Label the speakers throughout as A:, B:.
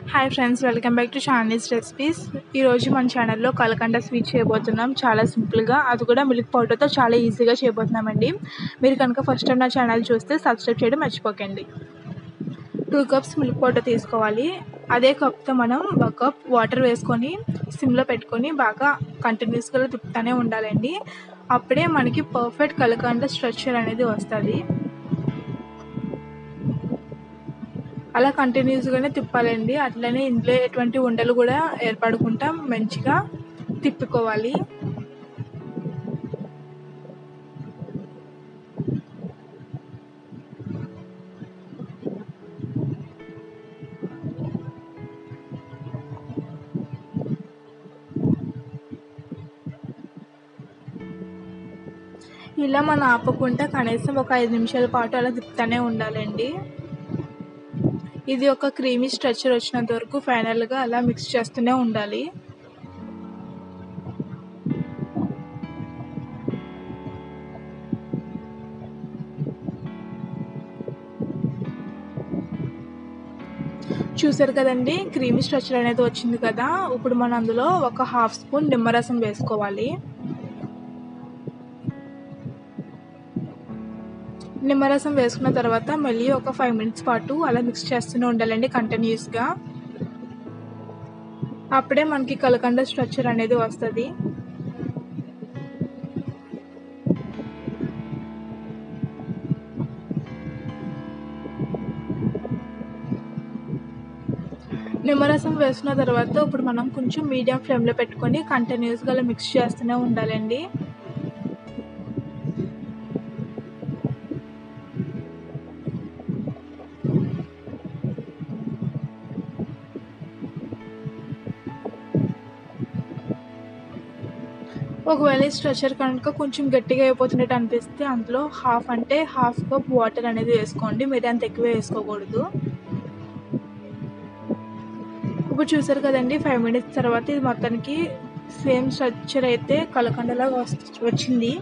A: hi friends welcome back to Shani's recipes ఈరోజు మన ఛానల్లో కలకండ స్వీట్ చేయబోతున్నాం చాలా సింపుల్గా అది కూడా మిల్క్ పౌడర్తో చాలా ఈజీగా చేయబోతున్నామండి మీరు కనుక ఫస్ట్ టైం నా ఛానల్ చూస్తే సబ్స్క్రైబ్ చేయడం మర్చిపోకండి టూ కప్స్ మిల్క్ పౌడర్ తీసుకోవాలి అదే కప్తో మనం ఒక కప్ వాటర్ వేసుకొని సిమ్లో పెట్టుకొని బాగా కంటిన్యూస్గా తిప్పుతూనే ఉండాలండి అప్పుడే మనకి పర్ఫెక్ట్ కలకండ స్ట్రక్చర్ అనేది వస్తుంది అలా కంటిన్యూస్గానే తిప్పాలండి అట్లనే ఇందులో ఎటువంటి ఉండలు కూడా ఏర్పడకుండా మంచిగా తిప్పుకోవాలి ఇలా మనం ఆపకుండా కనీసం ఒక ఐదు నిమిషాల పాటు అలా తిప్పుతూనే ఉండాలండి ఇది ఒక క్రీమీ స్ట్రక్చర్ వచ్చినంత వరకు ఫైనల్గా అలా మిక్స్ చేస్తూనే ఉండాలి చూసారు కదండి క్రీమీ స్ట్రక్చర్ అనేది వచ్చింది కదా ఇప్పుడు మనం అందులో ఒక హాఫ్ స్పూన్ నిమ్మరసం వేసుకోవాలి నిమ్మరసం వేసుకున్న తర్వాత మళ్ళీ ఒక ఫైవ్ మినిట్స్ పాటు అలా మిక్స్ చేస్తూనే ఉండాలండి కంటిన్యూస్గా అప్పుడే మనకి కలకండ స్ట్రక్చర్ అనేది వస్తుంది నిమ్మరసం వేసుకున్న తర్వాత ఇప్పుడు మనం కొంచెం మీడియం ఫ్లేమ్లో పెట్టుకొని కంటిన్యూస్గా అలా మిక్స్ చేస్తూనే ఉండాలండి ఒకవేళ స్ట్రెచర్ కనుక కొంచెం గట్టిగా అయిపోతున్నట్టు అనిపిస్తే అందులో హాఫ్ అంటే హాఫ్ కప్ వాటర్ అనేది వేసుకోండి మీరు అంత ఎక్కువ వేసుకోకూడదు ఇప్పుడు చూసారు కదండి ఫైవ్ మినిట్స్ తర్వాత ఇది మొత్తానికి సేమ్ స్ట్రక్చర్ అయితే కలకండలాగా వచ్చింది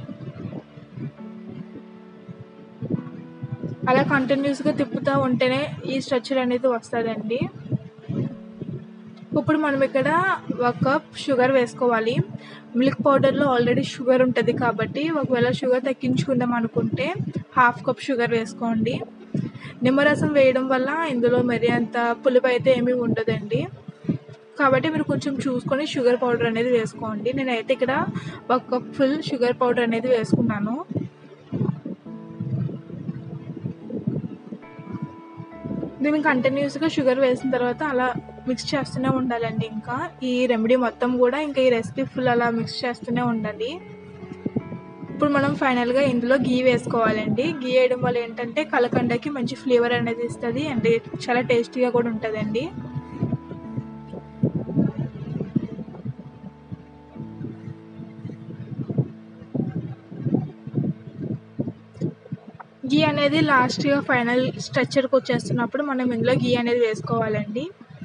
A: అలా కంటిన్యూస్గా తిప్పుతూ ఉంటేనే ఈ స్ట్రక్చర్ అనేది వస్తుందండి ఇప్పుడు మనం ఇక్కడ ఒక కప్ షుగర్ వేసుకోవాలి మిల్క్ పౌడర్లో ఆల్రెడీ షుగర్ ఉంటుంది కాబట్టి ఒకవేళ షుగర్ తగ్గించుకుందాం అనుకుంటే హాఫ్ కప్ షుగర్ వేసుకోండి నిమ్మరసం వేయడం వల్ల ఇందులో మరి అంత పులుపు అయితే ఏమీ ఉండదండి కాబట్టి మీరు కొంచెం చూసుకొని షుగర్ పౌడర్ అనేది వేసుకోండి నేనైతే ఇక్కడ ఒక కప్ ఫుల్ షుగర్ పౌడర్ అనేది వేసుకున్నాను దీన్ని కంటిన్యూస్గా షుగర్ వేసిన తర్వాత అలా మిక్స్ చేస్తూనే ఉండాలండి ఇంకా ఈ రెమెడీ మొత్తం కూడా ఇంకా ఈ రెసిపీ ఫుల్ అలా మిక్స్ చేస్తూనే ఉండాలి ఇప్పుడు మనం ఫైనల్గా ఇందులో గీ వేసుకోవాలండి గీ వేయడం వల్ల ఏంటంటే కలకండకి మంచి ఫ్లేవర్ అనేది ఇస్తుంది అండ్ చాలా టేస్టీగా కూడా ఉంటుందండి గీ అనేది లాస్ట్గా ఫైనల్ స్ట్రక్చర్కి వచ్చేస్తున్నప్పుడు మనం ఇందులో గీ అనేది వేసుకోవాలండి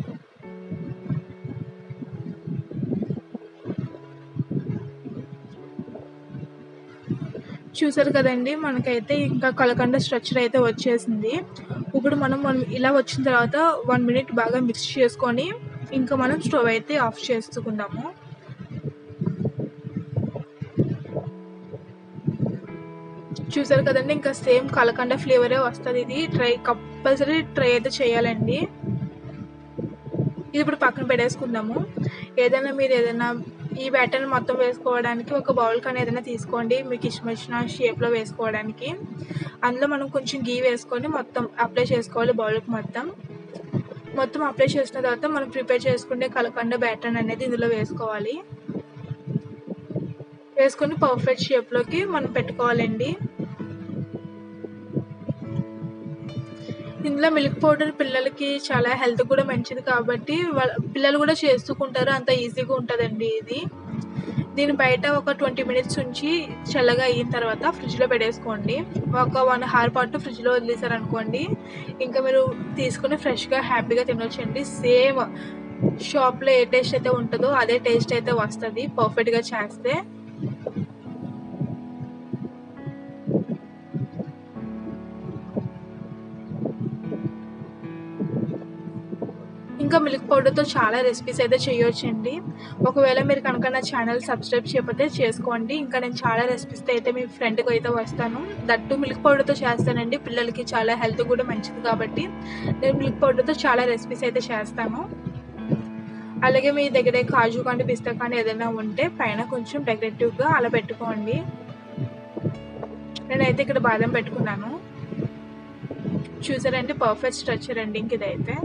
A: చూసారు కదండి మనకైతే ఇంకా కలకండ స్ట్రక్చర్ అయితే వచ్చేసింది ఇప్పుడు మనం మనం ఇలా వచ్చిన తర్వాత వన్ మినిట్ బాగా మిక్స్ చేసుకొని ఇంకా మనం స్టవ్ అయితే ఆఫ్ చేసుకుందాము చూసారు కదండి ఇంకా సేమ్ కలకండ ఫ్లేవరే వస్తుంది ఇది ట్రై కంపల్సరీ ట్రై అయితే చేయాలండి ఇది ఇప్పుడు పక్కన పెట్టేసుకుందాము ఏదైనా మీరు ఏదైనా ఈ బ్యాటర్ మొత్తం వేసుకోవడానికి ఒక బౌల్ కానీ ఏదైనా తీసుకోండి మీకు ఇష్టం వచ్చిన షేప్లో వేసుకోవడానికి అందులో మనం కొంచెం గీ వేసుకొని మొత్తం అప్లై చేసుకోవాలి బౌల్కి మొత్తం మొత్తం అప్లై చేసిన తర్వాత మనం ప్రిపేర్ చేసుకునే కలకండ బ్యాటర్ అనేది ఇందులో వేసుకోవాలి వేసుకొని పర్ఫెక్ట్ షేప్లోకి మనం పెట్టుకోవాలండి ఇందులో మిల్క్ పౌడర్ పిల్లలకి చాలా హెల్త్ కూడా మంచిది కాబట్టి వాళ్ళ పిల్లలు కూడా చేసుకుంటారు అంత ఈజీగా ఉంటుందండి ఇది దీని బయట ఒక ట్వంటీ మినిట్స్ ఉంచి చల్లగా అయిన తర్వాత ఫ్రిడ్జ్లో పెట్టేసుకోండి ఒక వన్ అవర్ పాటు ఫ్రిడ్జ్లో వదిలేసారనుకోండి ఇంకా మీరు తీసుకుని ఫ్రెష్గా హ్యాపీగా తినొచ్చండి సేమ్ షాప్లో ఏ టేస్ట్ అయితే ఉంటుందో అదే టేస్ట్ అయితే వస్తుంది పర్ఫెక్ట్గా చేస్తే ఇంకా మిల్క్ పౌడర్తో చాలా రెసిపీస్ అయితే చేయొచ్చండి ఒకవేళ మీరు కనుక నా ఛానల్ సబ్స్క్రైబ్ చేయకపోతే చేసుకోండి ఇంకా నేను చాలా రెసిపీస్తో అయితే మీ ఫ్రెండ్కి అయితే వస్తాను దట్టు మిల్క్ పౌడర్తో చేస్తానండి పిల్లలకి చాలా హెల్త్ కూడా మంచిది కాబట్టి నేను మిల్క్ పౌడర్తో చాలా రెసిపీస్ అయితే చేస్తాను అలాగే మీ దగ్గర కాజు కానీ పిస్తా కానీ ఏదైనా ఉంటే పైన కొంచెం డెకరేటివ్గా అలా పెట్టుకోండి నేనైతే ఇక్కడ బాదం పెట్టుకున్నాను చూసారంటే పర్ఫెక్ట్ స్ట్రక్చర్ అండి ఇంక ఇదైతే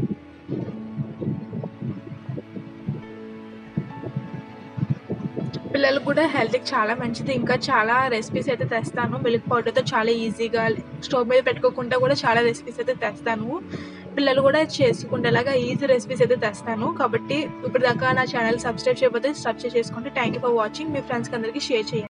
A: పిల్లలకు కూడా హెల్త్కి చాలా మంచిది ఇంకా చాలా రెసిపీస్ అయితే తెస్తాను మిల్క్ పౌడర్తో చాలా ఈజీగా స్టవ్ మీద పెట్టుకోకుండా కూడా చాలా రెసిపీస్ అయితే తెస్తాను పిల్లలు కూడా చేసుకునేలాగా ఈజీ రెసిపీస్ అయితే తెస్తాను కాబట్టి ఇప్పుడు దాకా నా ఛానల్ సబ్స్క్రైబ్ చేయకపోతే సబ్స్క్రైబ్ చేసుకోండి థ్యాంక్ యూ ఫర్ వాచింగ్ మీ ఫ్రెండ్స్కి అందరికీ షేర్ చేయండి